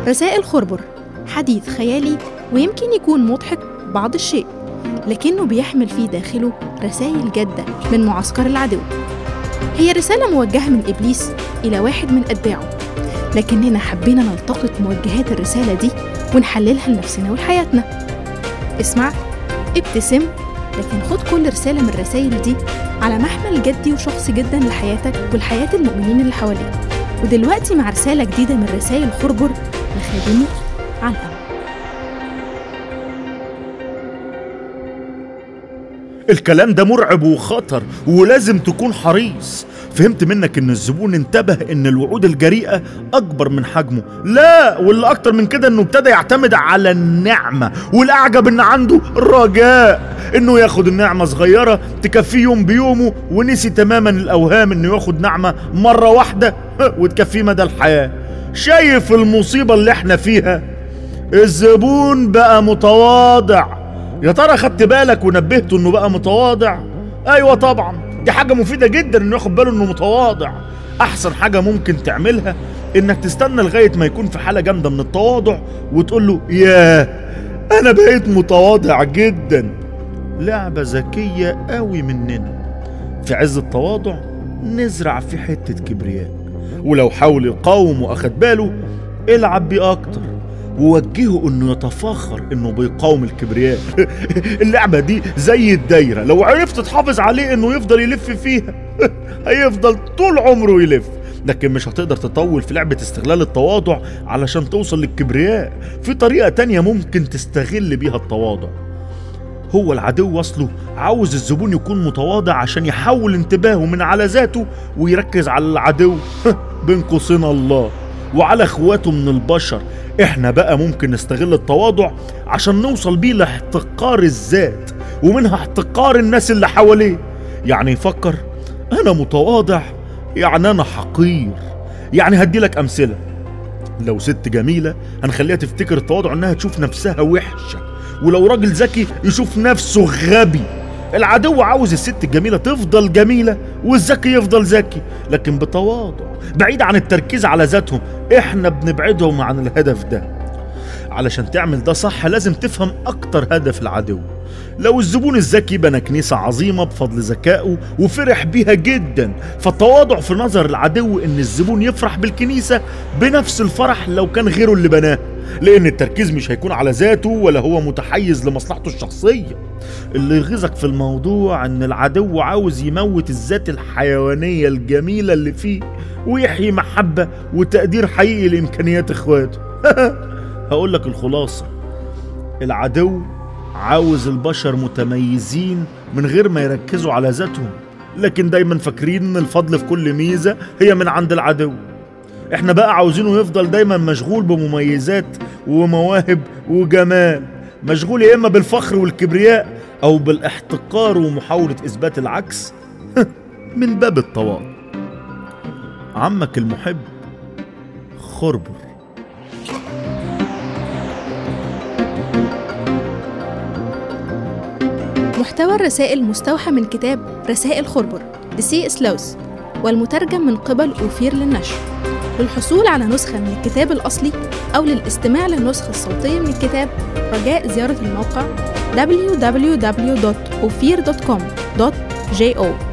رسائل خربر حديث خيالي ويمكن يكون مضحك بعض الشيء لكنه بيحمل في داخله رسائل جادة من معسكر العدو هي رسالة موجهة من إبليس إلى واحد من أتباعه لكننا حبينا نلتقط موجهات الرسالة دي ونحللها لنفسنا ولحياتنا اسمع ابتسم لكن خد كل رسالة من الرسائل دي على محمل جدي وشخصي جدا لحياتك ولحياة المؤمنين اللي حواليك ودلوقتي مع رسالة جديدة من رسائل خربر لخادمه على الأمل الكلام ده مرعب وخطر ولازم تكون حريص فهمت منك ان الزبون انتبه ان الوعود الجريئة اكبر من حجمه لا واللي اكتر من كده انه ابتدى يعتمد على النعمة والاعجب ان عنده رجاء انه ياخد النعمة صغيرة تكفيه يوم بيومه ونسي تماما الاوهام انه ياخد نعمة مرة واحدة وتكفيه مدى الحياة شايف المصيبة اللي احنا فيها الزبون بقى متواضع يا ترى خدت بالك ونبهته انه بقى متواضع ايوه طبعا دي حاجه مفيده جدا انه ياخد باله انه متواضع احسن حاجه ممكن تعملها انك تستنى لغايه ما يكون في حاله جامده من التواضع وتقول له ياه انا بقيت متواضع جدا لعبه ذكيه قوي مننا في عز التواضع نزرع فيه حته كبرياء ولو حاول يقاوم واخد باله العب بيه اكتر ووجهه انه يتفاخر انه بيقاوم الكبرياء اللعبه دي زي الدايره لو عرفت تحافظ عليه انه يفضل يلف فيها هيفضل طول عمره يلف لكن مش هتقدر تطول في لعبة استغلال التواضع علشان توصل للكبرياء في طريقة تانية ممكن تستغل بيها التواضع هو العدو اصله عاوز الزبون يكون متواضع عشان يحول انتباهه من على ذاته ويركز على العدو بين قوسين الله وعلى اخواته من البشر احنا بقى ممكن نستغل التواضع عشان نوصل بيه لاحتقار الذات ومنها احتقار الناس اللي حواليه يعني يفكر انا متواضع يعني انا حقير يعني هديلك امثله لو ست جميله هنخليها تفتكر التواضع انها تشوف نفسها وحشه ولو راجل ذكي يشوف نفسه غبي العدو عاوز الست الجميلة تفضل جميلة والذكي يفضل ذكي لكن بتواضع بعيد عن التركيز على ذاتهم احنا بنبعدهم عن الهدف ده علشان تعمل ده صح لازم تفهم اكتر هدف العدو لو الزبون الذكي بنى كنيسة عظيمة بفضل ذكائه وفرح بيها جدا فالتواضع في نظر العدو ان الزبون يفرح بالكنيسة بنفس الفرح لو كان غيره اللي بناه لان التركيز مش هيكون على ذاته ولا هو متحيز لمصلحته الشخصية اللي يغيظك في الموضوع ان العدو عاوز يموت الذات الحيوانية الجميلة اللي فيه ويحيي محبة وتقدير حقيقي لامكانيات اخواته هقول لك الخلاصة العدو عاوز البشر متميزين من غير ما يركزوا على ذاتهم لكن دايما فاكرين ان الفضل في كل ميزة هي من عند العدو احنا بقى عاوزينه يفضل دايما مشغول بمميزات ومواهب وجمال مشغول يا اما بالفخر والكبرياء او بالاحتقار ومحاولة اثبات العكس من باب التواضع عمك المحب خربر محتوى الرسائل مستوحى من كتاب رسائل خربر لسي سلوس والمترجم من قبل أوفير للنشر للحصول على نسخة من الكتاب الأصلي أو للاستماع للنسخة الصوتية من الكتاب رجاء زيارة الموقع www.ophir.com.jo